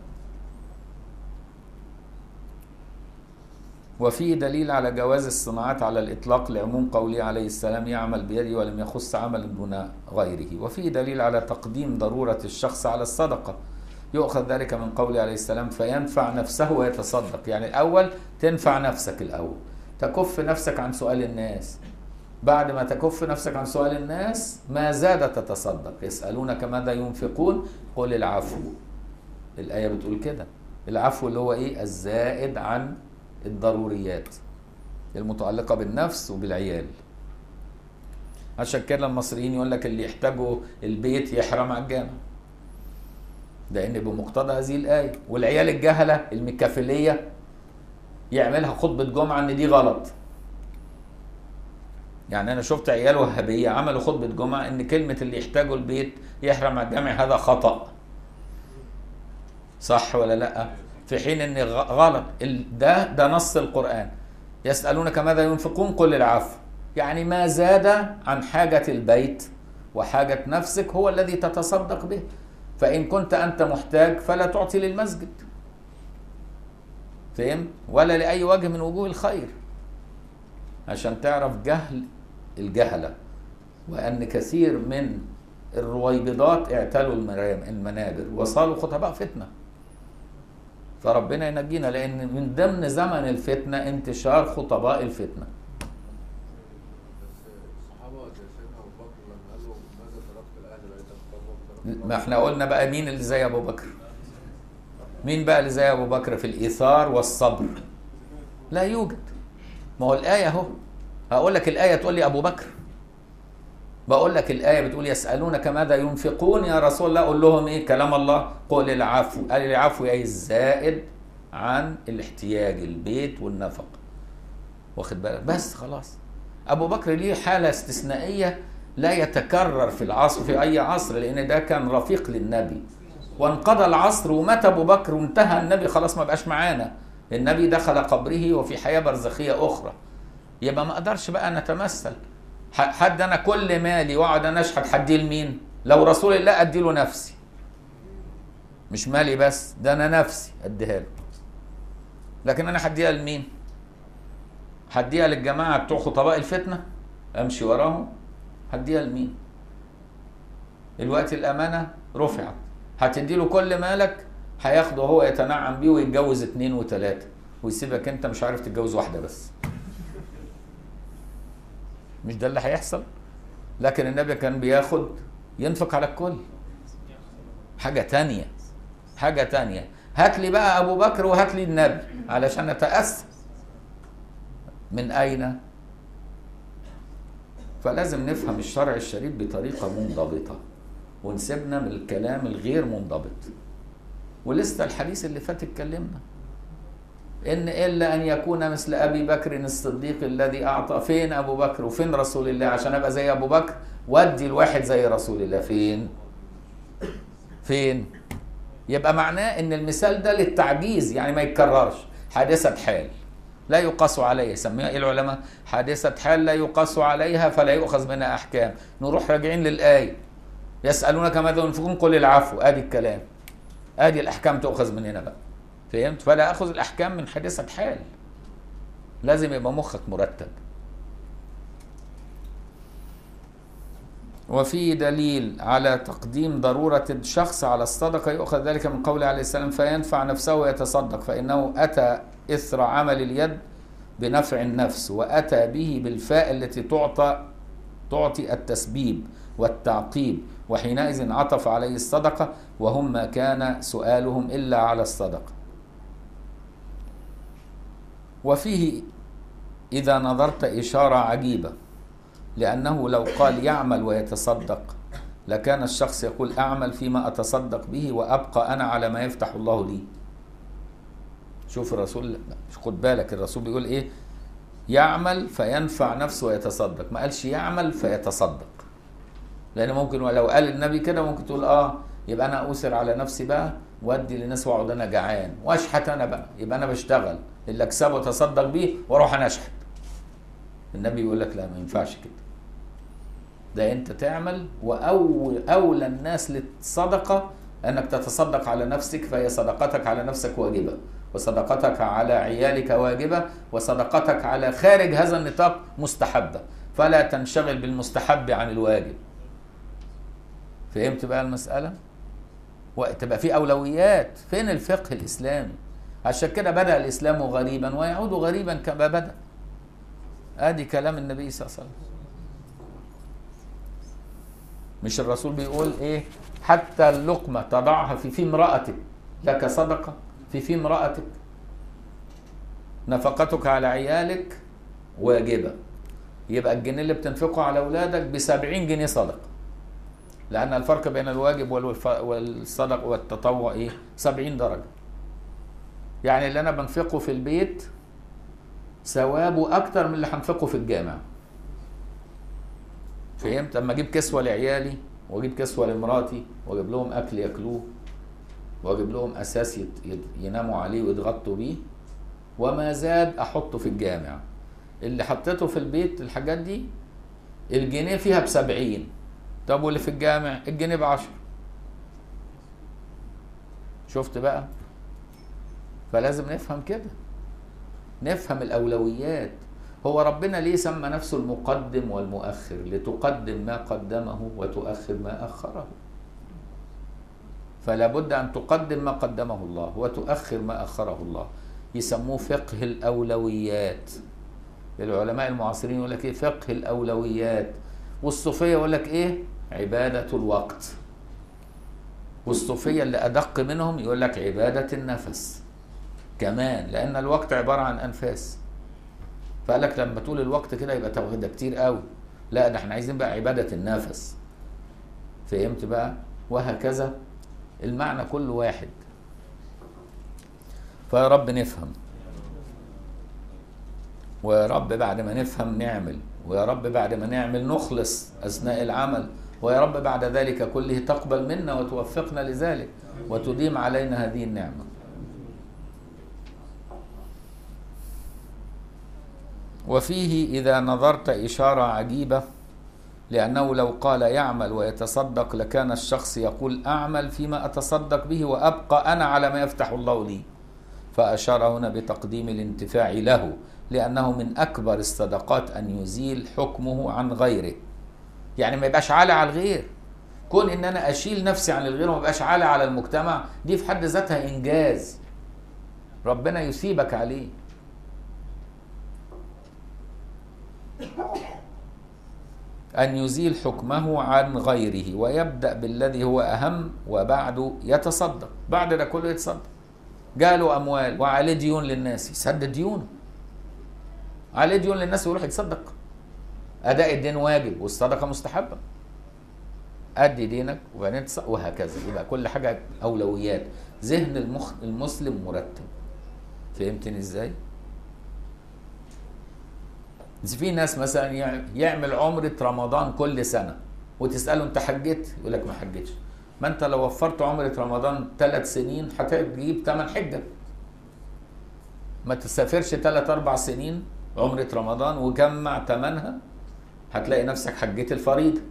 وفيه دليل على جواز الصناعات على الإطلاق لعموم قوله عليه السلام يعمل بيده ولم يخص عملا دون غيره وفيه دليل على تقديم ضرورة الشخص على الصدقة يؤخذ ذلك من قوله عليه السلام فينفع نفسه ويتصدق يعني الأول تنفع نفسك الأول تكف نفسك عن سؤال الناس بعد ما تكف نفسك عن سؤال الناس ما زاد تتصدق يسألونك ماذا ينفقون قل العفو الآية بتقول كده العفو اللي هو إيه الزائد عن الضروريات المتعلقة بالنفس وبالعيال عشان كده المصريين يقول لك اللي يحتاجوا البيت يحرم على الجامع لأن بمقتضى هذه الآية والعيال الجهلة المكافلية يعملها خطبة جمعة إن دي غلط يعني أنا شفت عيال وهابية عملوا خطبة جمعة إن كلمة اللي يحتاجوا البيت يحرم على الجامع هذا خطأ صح ولا لا في حين ان غ- غلط ال- ده ده نص القران يسالونك ماذا ينفقون قل العفو يعني ما زاد عن حاجه البيت وحاجه نفسك هو الذي تتصدق به فان كنت انت محتاج فلا تعطي للمسجد فهم ولا لاي وجه من وجوه الخير عشان تعرف جهل الجهله وان كثير من الرويبضات اعتلوا المرام- المنابر وصاروا خطباء فتنه فربنا ينجينا لان من ضمن زمن الفتنه انتشار خطباء الفتنه الصحابة زي سيدنا أبو بكر لما قال له ماذا تركت الأهل لقيت أخطبهم ما احنا قلنا بقى مين اللي زي ابو بكر مين بقى اللي زي ابو بكر في الايثار والصبر لا يوجد ما هو الايه اهو هقول لك الايه تقول لي ابو بكر بقول لك الايه بتقول يسالونك ماذا ينفقون يا رسول الله قول لهم ايه كلام الله قل العفو قال العفو اي الزائد عن الاحتياج البيت والنفق واخد بالك بس خلاص ابو بكر ليه حاله استثنائيه لا يتكرر في العصر في اي عصر لان ده كان رفيق للنبي وانقضى العصر ومات ابو بكر وانتهى النبي خلاص ما بقاش معانا النبي دخل قبره وفي حياه برزخيه اخرى يبقى ما اقدرش بقى نتمثل ح- حد انا كل مالي واقعد انا اشحت هديه لمين لو رسول الله ادي له نفسي مش مالي بس ده انا نفسي اديها له لكن انا هديها لمين هديها للجماعه بتوع خطباء الفتنه امشي وراهم هديها لمين الوقت الامانه رفعت هتدي له كل مالك هياخده هو يتنعم بيه ويتجوز اتنين وتلاته ويسيبك انت مش عارف تتجوز واحده بس مش ده اللي هيحصل لكن النبي كان بياخد ينفق على الكل حاجة تانية حاجة تانية هات لي بقى أبو بكر وهات لي النبي علشان نتأسى من أين فلازم نفهم الشرع الشريف بطريقة منضبطة ونسيبنا من الكلام الغير منضبط ولسه الحديث اللي فات اتكلمنا إن إلا أن يكون مثل أبي بكر الصديق الذي أعطى فين أبو بكر وفين رسول الله عشان أبقى زي أبو بكر وأدي الواحد زي رسول الله فين فين يبقى معناه إن المثال ده للتعجيز يعني ما يتكررش حادثة حال لا يقاس عليها يسميها ايه العلماء حادثة حال لا يقاس عليها فلا يؤخذ منها أحكام نروح راجعين للآية يسألونك ماذا ينفقون قل العفو ادي الكلام ادي الأحكام تؤخذ من هنا بقى فهمت فلا اخذ الاحكام من حادثه حال لازم يبقى مخك مرتب وفي دليل على تقديم ضرورة الشخص على الصدقة يؤخذ ذلك من قوله عليه السلام فينفع نفسه ويتصدق فإنه أتى إثر عمل اليد بنفع النفس وأتى به بالفاء التي تعطى تعطي التسبيب والتعقيب وحينئذ عطف عليه الصدقة وهم ما كان سؤالهم إلا على الصدقة وفيه إذا نظرت إشارة عجيبة لأنه لو قال يعمل ويتصدق لكان الشخص يقول أعمل فيما أتصدق به وأبقى أنا على ما يفتح الله لي شوف الرسول خد بالك الرسول بيقول إيه يعمل فينفع نفسه ويتصدق ما قالش يعمل فيتصدق لأن ممكن ولو قال النبي كده ممكن تقول آه يبقى أنا أسر على نفسي بقى وادي للناس واقعد انا جعان واشحت انا بقى يبقى انا بشتغل اللي اكسبه اتصدق بيه واروح انا اشحت النبي يقول لك لا ما ينفعش كده ده انت تعمل واول اولى الناس للصدقه انك تتصدق على نفسك فهي صدقتك على نفسك واجبه وصدقتك على عيالك واجبه وصدقتك على خارج هذا النطاق مستحبه فلا تنشغل بالمستحب عن الواجب فهمت بقى المساله وتبقى في اولويات فين الفقه الاسلامي عشان كده بدا الاسلام غريبا ويعود غريبا كما بدا ادي كلام النبي صلى الله عليه وسلم مش الرسول بيقول ايه حتى اللقمه تضعها في في امراتك لك صدقه في في امراتك نفقتك على عيالك واجبه يبقى الجنيه اللي بتنفقه على اولادك ب 70 جنيه صدقه لأن الفرق بين الواجب والصدق والتطوع إيه؟ 70 درجة. يعني اللي أنا بنفقه في البيت ثوابه أكتر من اللي هنفقه في الجامع. فهمت؟ أما أجيب كسوة لعيالي وأجيب كسوة لمراتي وأجيب لهم أكل ياكلوه وأجيب لهم أساس يت... يت... يناموا عليه ويتغطوا بيه وما زاد أحطه في الجامع. اللي حطيته في البيت الحاجات دي الجنيه فيها بسبعين طب واللي في الجامع الجنيه بعشر شفت بقى فلازم نفهم كده نفهم الأولويات هو ربنا ليه سمى نفسه المقدم والمؤخر لتقدم ما قدمه وتؤخر ما أخره فلا بد أن تقدم ما قدمه الله وتؤخر ما أخره الله يسموه فقه الأولويات العلماء المعاصرين يقول لك ايه فقه الأولويات والصوفية يقول لك ايه عبادة الوقت والصوفية اللي أدق منهم يقول لك عبادة النفس كمان لأن الوقت عبارة عن أنفاس فقال لك لما طول الوقت كده يبقى توحيد ده كتير قوي لا ده احنا عايزين بقى عباده النفس فهمت بقى وهكذا المعنى كله واحد فيا رب نفهم ويا رب بعد ما نفهم نعمل ويا رب بعد ما نعمل نخلص اثناء العمل ويا رب بعد ذلك كله تقبل منا وتوفقنا لذلك وتديم علينا هذه النعمه وفيه اذا نظرت اشاره عجيبه لانه لو قال يعمل ويتصدق لكان الشخص يقول اعمل فيما اتصدق به وابقى انا على ما يفتح الله لي فاشار هنا بتقديم الانتفاع له لانه من اكبر الصدقات ان يزيل حكمه عن غيره يعني ما يبقاش عالي على الغير كون ان انا اشيل نفسي عن الغير وما يبقاش عالي على المجتمع دي في حد ذاتها انجاز ربنا يثيبك عليه أن يزيل حكمه عن غيره ويبدأ بالذي هو أهم وبعده يتصدق بعد ده كله يتصدق جاله أموال وعليه ديون للناس يسدد ديونه عليه ديون للناس ويروح يتصدق أداء الدين واجب والصدقة مستحبة أدي دينك وبعدين تصدق وهكذا يبقى كل حاجة أولويات ذهن المخ المسلم مرتب فهمتني إزاي؟ بس في ناس مثلا يع- يعمل عمرة رمضان كل سنة وتسأله أنت حجيت؟ يقول لك ما حجيتش. ما أنت لو وفرت عمرة رمضان ثلاث سنين هتجيب ثمن حجة. ما تسافرش ثلاث أربع سنين عمرة رمضان وجمع ثمنها هتلاقي نفسك حجيت الفريضة.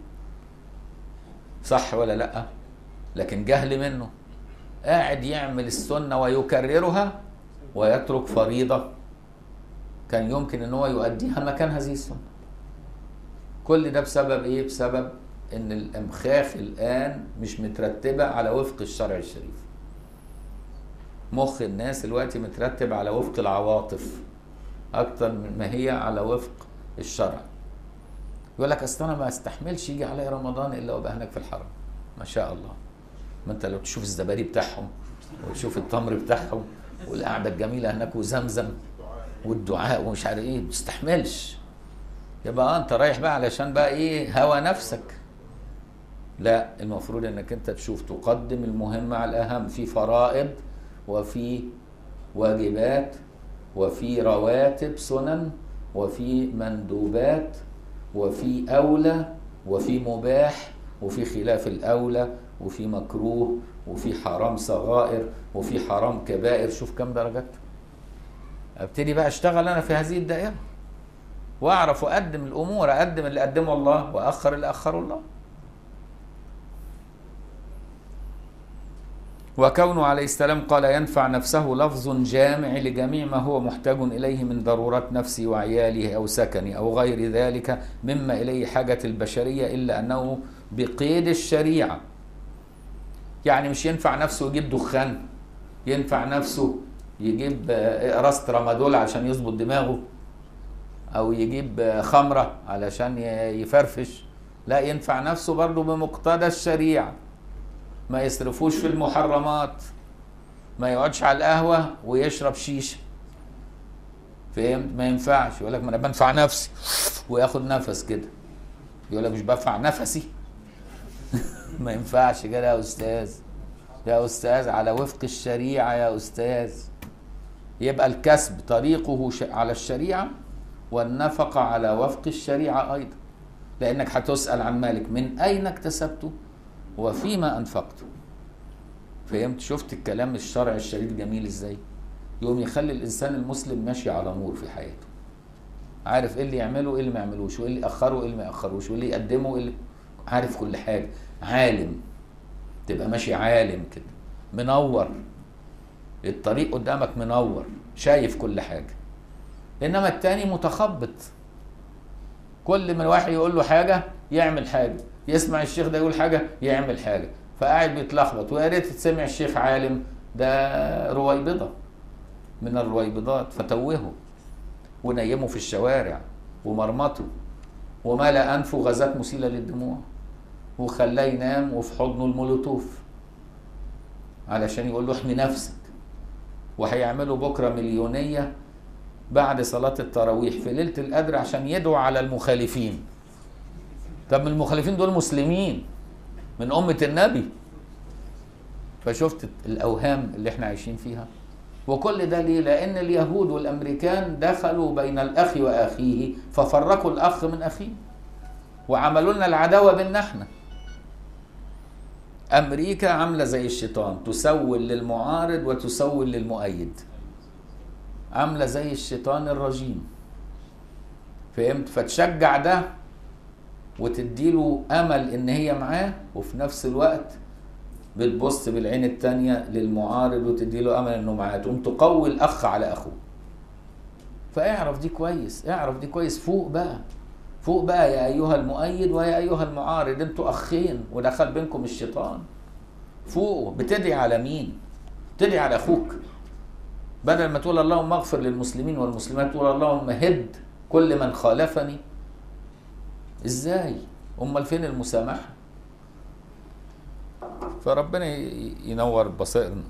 صح ولا لأ؟ لكن جهل منه. قاعد يعمل السنة ويكررها ويترك فريضة كان يمكن ان هو يؤديها مكان هذه السنه كل ده بسبب ايه بسبب ان الامخاخ الان مش مترتبه على وفق الشرع الشريف مخ الناس دلوقتي مترتب على وفق العواطف اكتر من ما هي على وفق الشرع يقول لك اصل انا ما استحملش يجي علي رمضان الا وابقى هناك في الحرم ما شاء الله ما انت لو تشوف الزبادي بتاعهم وتشوف التمر بتاعهم والقعده الجميله هناك وزمزم والدعاء ومش عارف ايه ما تستحملش يبقى انت رايح بقى علشان بقى ايه هوى نفسك لا المفروض انك انت تشوف تقدم المهم على الاهم في فرائض وفي واجبات وفي رواتب سنن وفي مندوبات وفي اولى وفي مباح وفي خلاف الاولى وفي مكروه وفي حرام صغائر وفي حرام كبائر شوف كم درجات ابتدي بقى اشتغل انا في هذه الدائره واعرف اقدم الامور اقدم اللي قدمه الله واخر اللي اخره الله وكونه عليه السلام قال ينفع نفسه لفظ جامع لجميع ما هو محتاج اليه من ضرورات نفسي وعياله او سكني او غير ذلك مما اليه حاجه البشريه الا انه بقيد الشريعه يعني مش ينفع نفسه يجيب دخان ينفع نفسه يجيب قراصة ترامادول عشان يظبط دماغه او يجيب خمرة علشان يفرفش لا ينفع نفسه برضه بمقتضى الشريعة ما يصرفوش في المحرمات ما يقعدش على القهوة ويشرب شيشة فهمت ما ينفعش يقول لك ما انا بنفع نفسي وياخد نفس كده يقول لك مش بنفع نفسي ما ينفعش كده يا استاذ يا استاذ على وفق الشريعة يا استاذ يبقى الكسب طريقه ش- على الشريعة والنفقة على وفق الشريعة أيضا لأنك هتسأل عن مالك من أين اكتسبته وفيما أنفقته فهمت شفت الكلام الشرع الشريف جميل ازاي يقوم يخلي الإنسان المسلم ماشي على نور في حياته عارف ايه اللي يعمله وايه اللي ما يعملوش وايه اللي يأخره وايه اللي ما يأخروش وايه اللي يقدمه وايه اللي عارف كل حاجة عالم تبقى ماشي عالم كده منور الطريق قدامك منور شايف كل حاجة إنما التاني متخبط كل ما الواحد يقول له حاجة يعمل حاجة يسمع الشيخ ده يقول حاجة يعمل حاجة فقاعد بيتلخبط ويا ريت تسمع الشيخ عالم ده رويبضة من الرويبضات فتوهه ونيمه في الشوارع ومرمطه وملأ أنفه غازات مسيلة للدموع وخلاه ينام وفي حضنه المولوتوف علشان يقول له احمي نفسك وهيعملوا بكره مليونيه بعد صلاة التراويح في ليلة القدر عشان يدعو على المخالفين طب المخالفين دول مسلمين من أمة النبي فشفت الأوهام اللي احنا عايشين فيها وكل ده ليه؟ لأن اليهود والأمريكان دخلوا بين الأخ وأخيه ففرقوا الأخ من أخيه وعملوا لنا العداوة بيننا احنا أمريكا عاملة زي الشيطان تسول للمعارض وتسول للمؤيد عاملة زي الشيطان الرجيم فهمت فتشجع ده وتديله امل ان هي معاه وفي نفس الوقت بتبص بالعين التانية للمعارض وتديله امل انه معاه تقوم تقوي الاخ على اخوه فاعرف دي كويس اعرف دي كويس فوق بقى فوق بقى يا ايها المؤيد ويا ايها المعارض انتوا اخين ودخل بينكم الشيطان فوق بتدعي على مين تدعي على اخوك بدل ما تقول اللهم اغفر للمسلمين والمسلمات تقول اللهم هد كل من خالفني ازاي امال فين المسامحه فربنا ي- ينور بصائرنا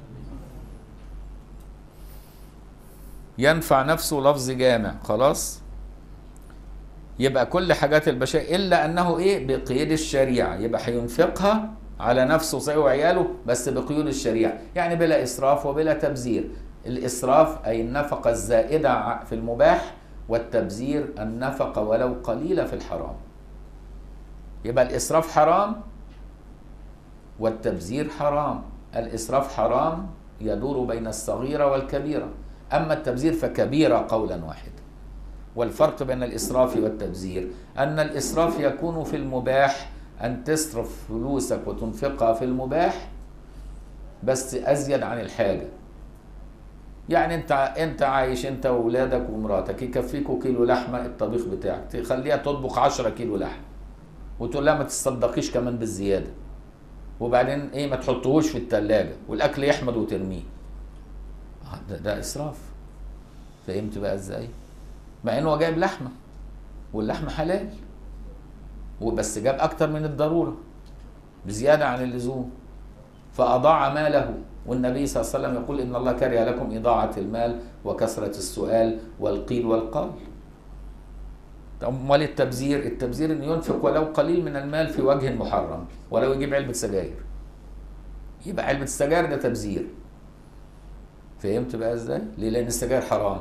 ينفع نفسه لفظ جامع خلاص يبقى كل حاجات البشرية إلا أنه إيه بقيد الشريعة يبقى هينفقها على نفسه زي وعياله بس بقيود الشريعة يعني بلا إسراف وبلا تبذير الإسراف أي النفقة الزائدة ع- في المباح والتبذير النفقة ولو قليلة في الحرام يبقى الإسراف حرام والتبذير حرام الإسراف حرام يدور بين الصغيرة والكبيرة أما التبذير فكبيرة قولا واحدا والفرق بين الإسراف والتبذير أن الإسراف يكون في المباح أن تصرف فلوسك وتنفقها في المباح بس أزيد عن الحاجة يعني انت انت عايش انت واولادك ومراتك يكفيكوا كيلو لحمه الطبيخ بتاعك تخليها تطبخ 10 كيلو لحمه وتقول لها ما تصدقيش كمان بالزياده وبعدين ايه ما تحطهوش في التلاجة والاكل يحمض وترميه آه، ده, ده اسراف فهمت بقى ازاي مع انه هو جايب لحمه واللحمه حلال وبس جاب اكتر من الضروره بزياده عن اللزوم فأضاع ماله والنبي صلى الله عليه وسلم يقول إن الله كره لكم إضاعة المال وكثرة السؤال والقيل والقال طب أمال التبذير التبذير إنه ينفق ولو قليل من المال في وجه محرم ولو يجيب علبة سجاير يبقى علبة السجاير ده تبذير فهمت بقى ازاي؟ ليه؟ لأن السجاير حرام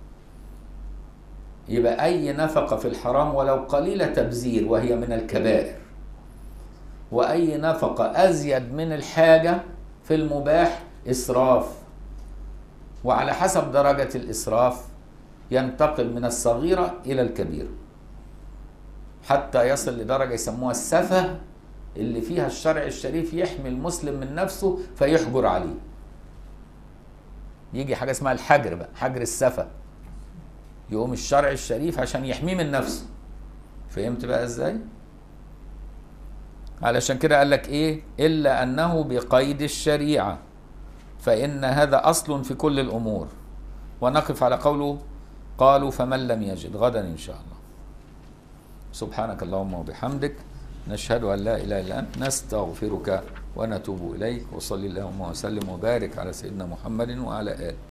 يبقى أي نفقة في الحرام ولو قليلة تبذير وهي من الكبائر واي نفقه ازيد من الحاجه في المباح اسراف وعلى حسب درجه الاسراف ينتقل من الصغيره الى الكبيره حتى يصل لدرجه يسموها السفه اللي فيها الشرع الشريف يحمي المسلم من نفسه فيحجر عليه يجي حاجه اسمها الحجر بقى حجر السفه يقوم الشرع الشريف عشان يحميه من نفسه فهمت بقى ازاي؟ علشان كده قال لك ايه الا انه بقيد الشريعه فان هذا اصل في كل الامور ونقف على قوله قالوا فمن لم يجد غدا ان شاء الله سبحانك اللهم وبحمدك نشهد ان لا اله الا انت نستغفرك ونتوب اليك وصلي اللهم وسلم وبارك على سيدنا محمد وعلى اله